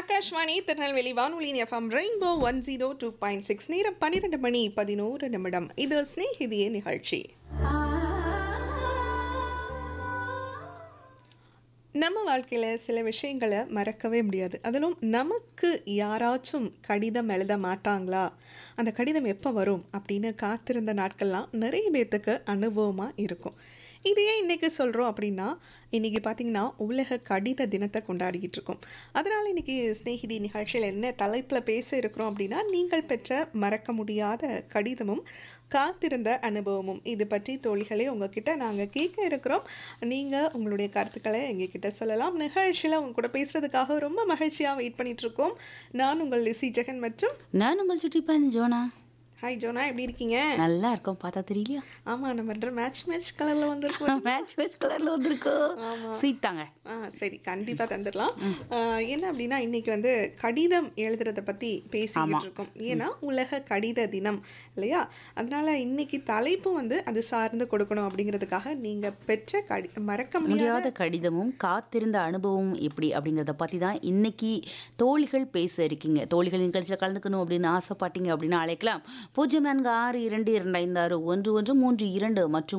ஆகாஷ்வாணி திருநெல்வேலி வானொலி FM rainbow one zero two point six நேரம் பன்னிரெண்டு மணி பதினோரு நிமிடம் இது ஸ்நேகிதிய நிகழ்ச்சி நம்ம வாழ்க்கையில் சில விஷயங்களை மறக்கவே முடியாது அதிலும் நமக்கு யாராச்சும் கடிதம் எழுத மாட்டாங்களா அந்த கடிதம் எப்போ வரும் அப்படின்னு காத்திருந்த நாட்கள்லாம் நிறைய பேர்த்துக்கு அனுபவமாக இருக்கும் இது ஏன் இன்றைக்கி சொல்கிறோம் அப்படின்னா இன்றைக்கி பார்த்திங்கன்னா உலக கடித தினத்தை கொண்டாடிக்கிட்டு இருக்கோம் அதனால் இன்றைக்கி ஸ்நேகிதி நிகழ்ச்சியில் என்ன தலைப்பில் பேச இருக்கிறோம் அப்படின்னா நீங்கள் பெற்ற மறக்க முடியாத கடிதமும் காத்திருந்த அனுபவமும் இது பற்றி தோழிகளே உங்ககிட்ட நாங்கள் கேட்க இருக்கிறோம் நீங்கள் உங்களுடைய கருத்துக்களை எங்ககிட்ட சொல்லலாம் நிகழ்ச்சியில் உங்க கூட பேசுகிறதுக்காக ரொம்ப மகிழ்ச்சியாக வெயிட் பண்ணிட்டு இருக்கோம் நான் உங்கள் லிசி ஜெகன் மற்றும் நான் உங்கள் சுட்டிப்பான் ஜோனா ஹாய் ஜோனா எப்படி இருக்கீங்க நல்லா இருக்கும் பார்த்தா தெரியலையா ஆமாம் நம்ம மேட்ச் மேட்ச் கலரில் வந்திருக்கோம் மேட்ச் மேட்ச் கலர்ல வந்திருக்கு ஸ்வீட் தாங்க ஆ சரி கண்டிப்பாக தந்துடலாம் ஆ, என்ன அப்படின்னா இன்னைக்கு வந்து கடிதம் எழுதுறத பற்றி பேசிக்கிட்டு இருக்கோம் ஏன்னா உலக கடித தினம் இல்லையா அதனால இன்னைக்கு தலைப்பும் வந்து அது சார்ந்து கொடுக்கணும் அப்படிங்கிறதுக்காக நீங்கள் பெற்ற கடி மறக்க முடியாத முடியாத கடிதமும் காத்திருந்த அனுபவம் எப்படி அப்படிங்கிறத பற்றி தான் இன்னைக்கு தோழிகள் பேச இருக்கீங்க தோழிகள் நிகழ்ச்சியில் கலந்துக்கணும் அப்படின்னு ஆசைப்பட்டீங்க அப்படின்னு அழைக்கலாம் பூஜ்ஜியம் நான்கு ஆறு இரண்டு இரண்டு ஐந்து ஆறு ஒன்று ஒன்று மூன்று இரண்டு மற்றும்